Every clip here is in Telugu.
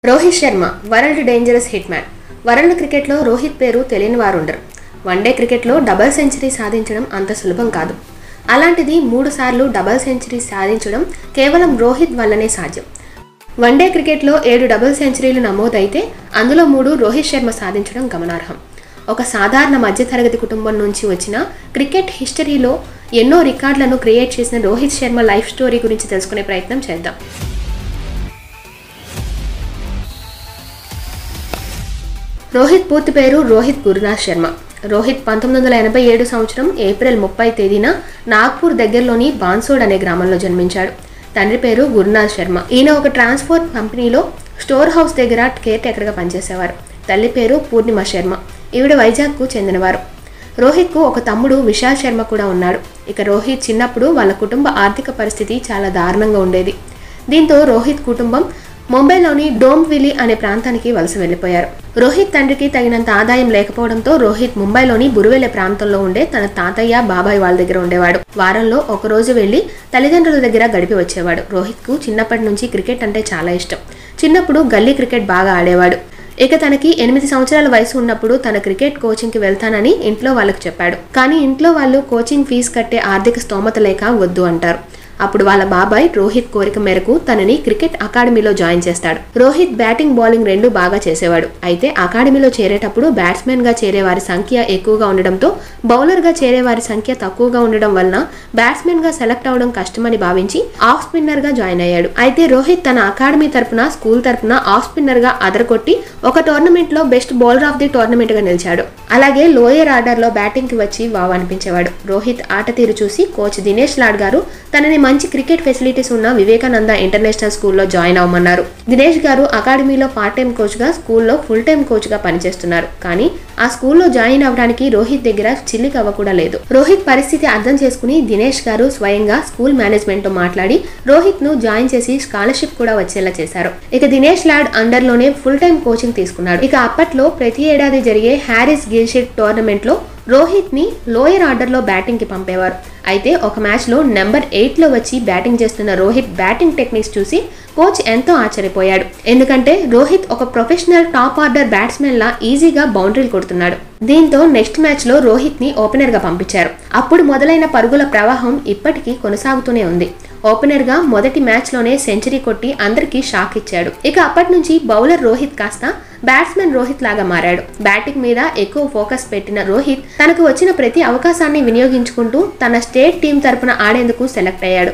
Rohit Sharma world dangerous hit man world క్రికెట్లో రోహిత్ పేరు తెలియని వారు ఉండరు వన్డే క్రికెట్లో డబల్ సెంచరీ సాధించడం అంత సులభం కాదు అలాంటిది మూడు సార్లు డబల్ సెంచరీ సాధించడం కేవలం రోహిత్ వల్లనే సాధ్యం వన్డే క్రికెట్లో ఏడు డబుల్ సెంచరీలు నమోదైతే అందులో మూడు రోహిత్ శర్మ సాధించడం గమనార్హం ఒక సాధారణ మధ్యతరగతి కుటుంబం నుంచి వచ్చిన క్రికెట్ హిస్టరీలో ఎన్నో రికార్డులను క్రియేట్ చేసిన రోహిత్ శర్మ లైఫ్ స్టోరీ గురించి తెలుసుకునే ప్రయత్నం చేద్దాం రోహిత్ పూర్తి పేరు రోహిత్ గురునాథ్ శర్మ రోహిత్ పంతొమ్మిది వందల ఎనభై ఏడు సంవత్సరం ఏప్రిల్ ముప్పై తేదీన నాగ్పూర్ దగ్గరలోని బాన్సోడ్ అనే గ్రామంలో జన్మించాడు తండ్రి పేరు గురునాథ్ శర్మ ఈయన ఒక ట్రాన్స్పోర్ట్ కంపెనీలో స్టోర్ హౌస్ దగ్గర కేర్ టేకర్గా పనిచేసేవారు తల్లి పేరు పూర్ణిమ శర్మ ఈవిడ వైజాగ్కు చెందినవారు రోహిత్కు ఒక తమ్ముడు విశాల్ శర్మ కూడా ఉన్నాడు ఇక రోహిత్ చిన్నప్పుడు వాళ్ళ కుటుంబ ఆర్థిక పరిస్థితి చాలా దారుణంగా ఉండేది దీంతో రోహిత్ కుటుంబం ముంబైలోని డోంబ్విలి అనే ప్రాంతానికి వలస వెళ్లిపోయారు రోహిత్ తండ్రికి తగినంత ఆదాయం లేకపోవడంతో రోహిత్ ముంబైలోని బురువెలె ప్రాంతంలో ఉండే తన తాతయ్య బాబాయ్ వాళ్ళ దగ్గర ఉండేవాడు వారంలో ఒక రోజు వెళ్లి తల్లిదండ్రుల దగ్గర గడిపి వచ్చేవాడు రోహిత్కు చిన్నప్పటి నుంచి క్రికెట్ అంటే చాలా ఇష్టం చిన్నప్పుడు గల్లీ క్రికెట్ బాగా ఆడేవాడు ఇక తనకి ఎనిమిది సంవత్సరాల వయసు ఉన్నప్పుడు తన క్రికెట్ కోచింగ్కి వెళ్తానని ఇంట్లో వాళ్ళకి చెప్పాడు కానీ ఇంట్లో వాళ్ళు కోచింగ్ ఫీజు కట్టే ఆర్థిక స్తోమత లేక వద్దు అంటారు అప్పుడు వాళ్ళ బాబాయ్ రోహిత్ కోరిక మేరకు తనని క్రికెట్ అకాడమీలో జాయిన్ చేస్తాడు రోహిత్ బ్యాటింగ్ బౌలింగ్ రెండు బాగా చేసేవాడు అయితే అకాడమీలో చేరేటప్పుడు బ్యాట్స్మెన్ గా చేరే వారి సంఖ్య ఎక్కువగా ఉండడంతో బౌలర్ గా చేరే వారి సంఖ్య తక్కువగా ఉండడం వలన బ్యాట్స్మెన్ గా సెలెక్ట్ అవడం కష్టమని భావించి ఆఫ్ స్పిన్నర్ గా జాయిన్ అయ్యాడు అయితే రోహిత్ తన అకాడమీ తరపున స్కూల్ తరపున ఆఫ్ స్పిన్నర్ గా అదరకొట్టి ఒక టోర్నమెంట్ లో best bowler of the tournament గా నిలిచాడు అలాగే లోయర్ ఆర్డర్ లో బ్యాటింగ్ కి వచ్చి వావ్ అనిపించేవాడు రోహిత్ ఆట తీరు చూసి కోచ్ దినేష్ లాడ్ గారు తనని మంచి క్రికెట్ ఫెసిలిటీస్ ఉన్న వివేకానంద ఇంటర్నేషనల్ స్కూల్లో జాయిన్ అవ్వమన్నారు దినేష్ గారు అకాడమీలో పార్ట్ టైం కోచ్ గా స్కూల్లో ఫుల్ టైం కోచ్ గా పనిచేస్తున్నారు కానీ ఆ స్కూల్లో జాయిన్ అవ్వడానికి రోహిత్ దగ్గర చిల్లి కవ్వ కూడా లేదు రోహిత్ పరిస్థితి అర్థం చేసుకుని దినేష్ గారు స్వయంగా స్కూల్ మేనేజ్మెంట్ తో మాట్లాడి రోహిత్ ను జాయిన్ చేసి స్కాలర్షిప్ కూడా వచ్చేలా చేశారు ఇక దినేష్ లాడ్ అండర్ లోనే ఫుల్ టైం కోచింగ్ తీసుకున్నాడు ఇక అప్పట్లో ప్రతి ఏడాది జరిగే హ్యారిస్ గిల్షిట్ టోర్నమెంట్ లో రోహిత్ ని లోయర్ ఆర్డర్ లో బ్యాటింగ్ కి పంపేవారు అయితే ఒక మ్యాచ్ లో నెంబర్ ఎయిట్ లో వచ్చి బ్యాటింగ్ చేస్తున్న రోహిత్ బ్యాటింగ్ టెక్నిక్స్ చూసి కోచ్ ఎంతో ఆశ్చర్యపోయాడు ఎందుకంటే రోహిత్ ఒక ప్రొఫెషనల్ టాప్ ఆర్డర్ బ్యాట్స్మెన్ లా ఈజీగా బౌండరీలు కొడుతున్నాడు దీంతో నెక్స్ట్ మ్యాచ్ లో రోహిత్ ని ఓపెనర్ గా పంపించారు అప్పుడు మొదలైన పరుగుల ప్రవాహం ఇప్పటికీ కొనసాగుతూనే ఉంది ఓపెనర్ గా మొదటి మ్యాచ్ లోనే సెంచరీ కొట్టి అందరికీ షాక్ ఇచ్చాడు ఇక అప్పటి నుంచి బౌలర్ రోహిత్ కాస్త బ్యాట్స్మెన్ రోహిత్ లాగా మారాడు బ్యాటింగ్ మీద ఎక్కువ ఫోకస్ పెట్టిన రోహిత్ తనకు వచ్చిన ప్రతి అవకాశాన్ని వినియోగించుకుంటూ తన స్టేట్ టీం తరపున ఆడేందుకు సెలెక్ట్ అయ్యాడు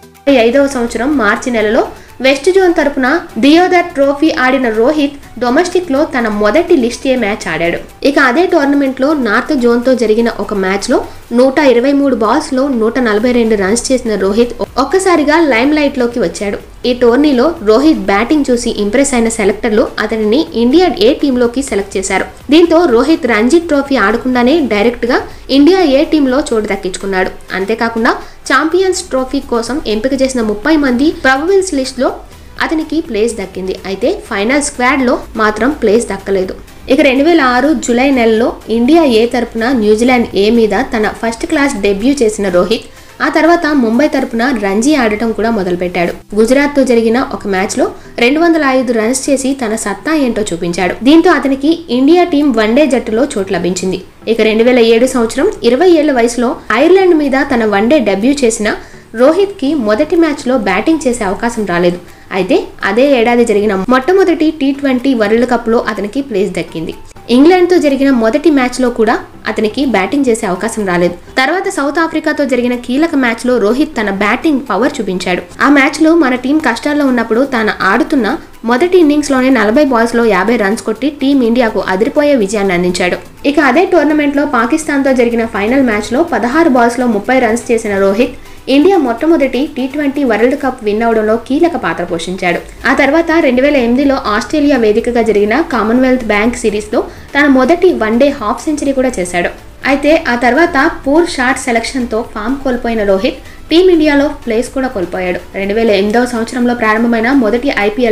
ఐదవ సంవత్సరం మార్చి నెలలో వెస్ట్ జోన్ తరపున దియోదర్ ట్రోఫీ ఆడిన రోహిత్ డొమెస్టిక్ లో తన మొదటి లిస్ట్ ఏ మ్యాచ్ ఆడాడు ఇక అదే టోర్నమెంట్ లో నార్త్ జోన్ తో జరిగిన ఒక మ్యాచ్ లో నూట ఇరవై మూడు బాల్స్ లో నూట నలభై రెండు రన్స్ చేసిన రోహిత్ ఒక్కసారిగా లైమ్ లైట్ లోకి వచ్చాడు ఈ టోర్నీలో రోహిత్ బ్యాటింగ్ చూసి ఇంప్రెస్ అయిన సెలెక్టర్లు అతనిని ఇండియా ఏ టీంలోకి సెలెక్ట్ చేశారు దీంతో రోహిత్ రంజీ ట్రోఫీ ఆడకుండానే డైరెక్ట్ గా ఇండియా ఏ టీంలో చోటు దక్కించుకున్నాడు అంతేకాకుండా ఛాంపియన్స్ ట్రోఫీ కోసం ఎంపిక చేసిన ముప్పై మంది ప్రొబబుల్స్ లిస్ట్ లో అతనికి ప్లేస్ దక్కింది అయితే ఫైనల్ స్క్వాడ్ లో మాత్రం ప్లేస్ దక్కలేదు ఇక రెండు వేల ఆరు జూలై నెలలో ఇండియా ఏ తరపున న్యూజిలాండ్ ఏ మీద తన ఫస్ట్ క్లాస్ డెబ్యూ చేసిన రోహిత్ ఆ తర్వాత ముంబై తరపున రంజీ ఆడటం కూడా మొదలుపెట్టాడు గుజరాత్ తో జరిగిన ఒక మ్యాచ్ లో రెండు వందల ఐదు రన్స్ చేసి తన సత్తా ఏంటో చూపించాడు దీంతో అతనికి ఇండియా టీం వన్డే జట్టులో చోటు లభించింది ఇక రెండు వేల ఏడు సంవత్సరం ఇరవై ఏళ్ల వయసులో ఐర్లాండ్ మీద తన వన్డే డెబ్యూ చేసిన రోహిత్ కి మొదటి మ్యాచ్ లో బ్యాటింగ్ చేసే అవకాశం రాలేదు అయితే అదే ఏడాది జరిగిన మొట్టమొదటి టీ ట్వంటీ వరల్డ్ కప్ లో అతనికి ప్లేస్ దక్కింది ఇంగ్లాండ్తో జరిగిన మొదటి మ్యాచ్లో కూడా అతనికి బ్యాటింగ్ చేసే అవకాశం రాలేదు తర్వాత సౌత్ ఆఫ్రికాతో జరిగిన కీలక మ్యాచ్లో రోహిత్ తన బ్యాటింగ్ పవర్ చూపించాడు ఆ మ్యాచ్లో మన టీం కష్టాల్లో ఉన్నప్పుడు తాను ఆడుతున్న మొదటి ఇన్నింగ్స్లోనే నలభై బాల్స్లో యాభై రన్స్ కొట్టి టీం ఇండియాకు అదిరిపోయే విజయాన్ని అందించాడు ఇక అదే టోర్నమెంట్లో పాకిస్తాన్తో జరిగిన ఫైనల్ మ్యాచ్లో పదహారు బాల్స్లో ముప్పై రన్స్ చేసిన రోహిత్ ఇండియా మొట్టమొదటి T twenty world cup win అవడంలో కీలక పాత్ర పోషించాడు ఆ తర్వాత రెండు వేల ఎనిమిదిలో ఆస్ట్రేలియా వేదికగా జరిగిన కామన్వెల్త్ బ్యాంక్ సిరీస్లో తన మొదటి వన్డే హాఫ్ సెంచరీ కూడా చేశాడు అయితే ఆ తర్వాత పూర్ షాట్ సెలక్షన్తో ఫామ్ కోల్పోయిన రోహిత్ టీమిండియాలో ప్లేస్ కూడా కోల్పోయాడు రెండు వేల ఎనిమిదవ సంవత్సరంలో ప్రారంభమైన మొదటి ఐపీఎల్లో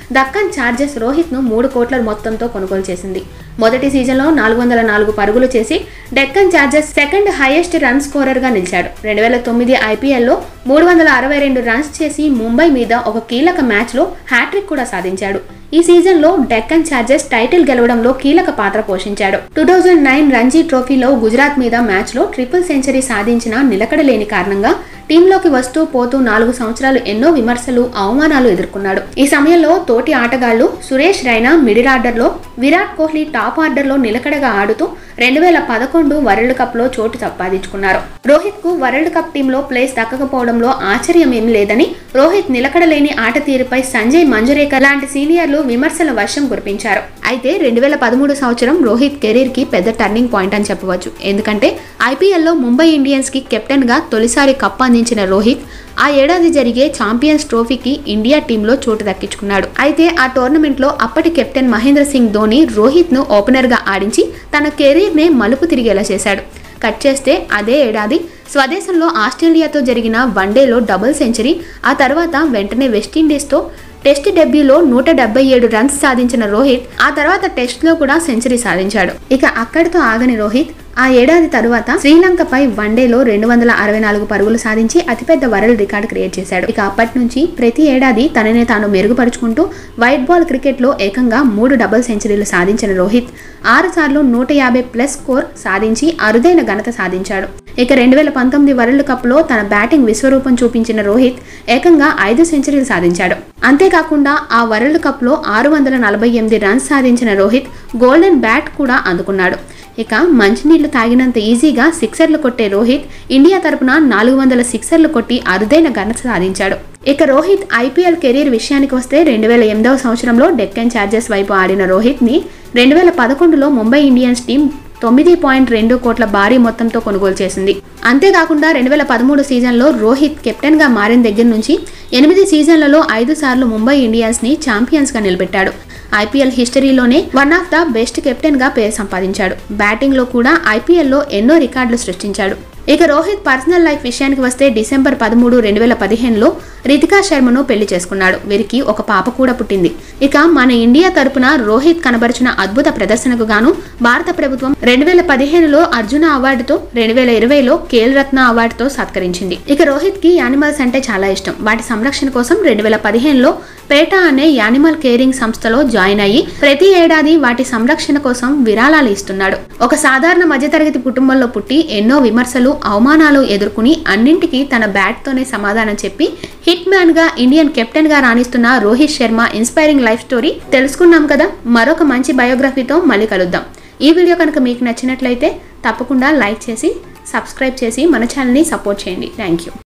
దక్కన్ చార్జెస్ రోహిత్ను మూడు కోట్ల మొత్తంతో కొనుగోలు చేసింది మొదటి సీజన్లో నాలుగు వందల నాలుగు పరుగులు చేసి Deccan Chargers second highest run స్కోరర్గా నిలిచాడు రెండు వేల తొమ్మిది ఐపీఎల్లో మూడు వందల అరవై రెండు రన్స్ చేసి ముంబై మీద ఒక కీలక మ్యాచ్లో హ్యాట్రిక్ కూడా సాధించాడు ఈ సీజన్లో డెక్కన్ చార్జెస్ టైటిల్ గెలవడంలో కీలక పాత్ర పోషించాడు టూ థౌజండ్ నైన్ రంజీ ట్రోఫీలో గుజరాత్ మీద మ్యాచ్లో ట్రిపుల్ సెంచరీ సాధించిన నిలకడలేని కారణంగా టీంలోకి వస్తూ పోతూ నాలుగు సంవత్సరాలు ఎన్నో విమర్శలు అవమానాలు ఎదుర్కొన్నాడు ఈ సమయంలో తోటి ఆటగాళ్లు సురేష్ రైనా మిడిల్ ఆర్డర్లో విరాట్ కోహ్లీ టాప్ ఆర్డర్లో నిలకడగా ఆడుతూ రెండు వేల పదకొండు వరల్డ్ కప్లో చోటు సంపాదించుకున్నారు రోహిత్ కు వరల్డ్ కప్ టీంలో ప్లేస్ దక్కకపోవడంలో ఆశ్చర్యం ఏం లేదని రోహిత్ నిలకడలేని ఆట తీరుపై సంజయ్ మంజరేకర్ లాంటి సీనియర్లు విమర్శల వర్షం కురిపించారు అయితే రెండు వేల పదమూడు సంవత్సరం రోహిత్ కెరీర్ కి పెద్ద టర్నింగ్ పాయింట్ అని చెప్పవచ్చు ఎందుకంటే ఐపీఎల్లో ముంబై ఇండియన్స్ కి కెప్టెన్ గా తొలిసారి కప్ అందించిన రోహిత్ ఆ ఏడాది జరిగే ఛాంపియన్స్ ట్రోఫీకి ఇండియా టీంలో చోటు దక్కించుకున్నాడు అయితే ఆ టోర్నమెంట్లో అప్పటి కెప్టెన్ మహేంద్ర సింగ్ ధోని రోహిత్ను ఓపెనర్గా ఆడించి తన కెరీర్నే మలుపు తిరిగేలా చేశాడు కట్ చేస్తే అదే ఏడాది స్వదేశంలో ఆస్ట్రేలియాతో జరిగిన వన్డేలో డబుల్ సెంచరీ ఆ తర్వాత వెంటనే వెస్టిండీస్తో టెస్ట్ డెబ్యూలో నూట డెబ్బై ఏడు రన్స్ సాధించిన రోహిత్ ఆ తర్వాత టెస్ట్లో కూడా సెంచరీ సాధించాడు ఇక అక్కడితో ఆగని రోహిత్ ఆ ఏడాది తరువాత శ్రీలంకపై వన్డేలో రెండు వందల అరవై నాలుగు పరుగులు సాధించి అతిపెద్ద వరల్డ్ రికార్డ్ క్రియేట్ చేశాడు ఇక అప్పటి నుంచి ప్రతి ఏడాది తననే తాను మెరుగుపరుచుకుంటూ వైట్ బాల్ క్రికెట్లో ఏకంగా మూడు డబుల్ సెంచరీలు సాధించిన రోహిత్ ఆరు సార్లు నూట యాభై ప్లస్ స్కోర్ సాధించి అరుదైన ఘనత సాధించాడు ఇక రెండు వేల పంతొమ్మిది వరల్డ్ కప్లో తన బ్యాటింగ్ విశ్వరూపం చూపించిన రోహిత్ ఏకంగా ఐదు సెంచరీలు సాధించాడు అంతేకాకుండా ఆ వరల్డ్ కప్లో ఆరు వందల నలభై ఎనిమిది రన్స్ సాధించిన రోహిత్ గోల్డెన్ బ్యాట్ కూడా అందుకున్నాడు ఇక మంచినీళ్లు తాగినంత ఈజీగా సిక్సర్లు కొట్టే రోహిత్ ఇండియా తరపున నాలుగు వందల సిక్సర్లు కొట్టి అరుదైన ఘనత సాధించాడు ఇక రోహిత్ ఐపీఎల్ కెరీర్ విషయానికి వస్తే రెండు వేల ఎనిమిదవ సంవత్సరంలో డెక్కన్ చార్జెస్ వైపు ఆడిన రోహిత్ని రెండు వేల పదకొండులో ముంబై ఇండియన్స్ టీం తొమ్మిది పాయింట్ రెండు కోట్ల భారీ మొత్తంతో కొనుగోలు చేసింది అంతేకాకుండా రెండు వేల పదమూడు సీజన్లో రోహిత్ కెప్టెన్గా మారిన దగ్గర నుంచి ఎనిమిది సీజన్లలో ఐదు సార్లు ముంబై ఇండియన్స్ని ఛాంపియన్స్గా నిలబెట్టాడు ఐపీఎల్ హిస్టరీలోనే వన్ ఆఫ్ ద బెస్ట్ కెప్టెన్గా పేరు సంపాదించాడు బ్యాటింగ్లో కూడా ఐపీఎల్లో ఎన్నో రికార్డులు సృష్టించాడు ఇక రోహిత్ పర్సనల్ లైఫ్ విషయానికి వస్తే డిసెంబర్ పదమూడు రెండు వేల పదిహేనులో రితికా శర్మను పెళ్లి చేసుకున్నాడు వీరికి ఒక పాప కూడా పుట్టింది ఇక మన ఇండియా తరపున రోహిత్ కనబరిచిన అద్భుత ప్రదర్శనకు గాను భారత ప్రభుత్వం రెండు వేల పదిహేనులో అర్జున అవార్డుతో రెండు వేల ఇరవైలో కేల్ రత్న అవార్డుతో సత్కరించింది ఇక రోహిత్ కి యానిమల్స్ అంటే చాలా ఇష్టం వాటి సంరక్షణ కోసం రెండు వేల పదిహేనులో పేటా అనే యానిమల్ కేరింగ్ సంస్థలో జాయిన్ అయ్యి ప్రతి ఏడాది వాటి సంరక్షణ కోసం విరాళాలు ఇస్తున్నాడు ఒక సాధారణ మధ్యతరగతి కుటుంబంలో పుట్టి ఎన్నో విమర్శలు అవమానాలు ఎదుర్కొని అన్నింటికీ తన బ్యాట్తోనే సమాధానం చెప్పి హిట్ మ్యాన్ గా ఇండియన్ కెప్టెన్ గా రాణిస్తున్న Rohit Sharma inspiring life story తెలుసుకున్నాం కదా మరొక మంచి బయోగ్రఫీతో మళ్ళీ కలుద్దాం ఈ వీడియో కనుక మీకు నచ్చినట్లయితే తప్పకుండా లైక్ చేసి సబ్స్క్రైబ్ చేసి మన ఛానల్ని సపోర్ట్ చేయండి థ్యాంక్ యూ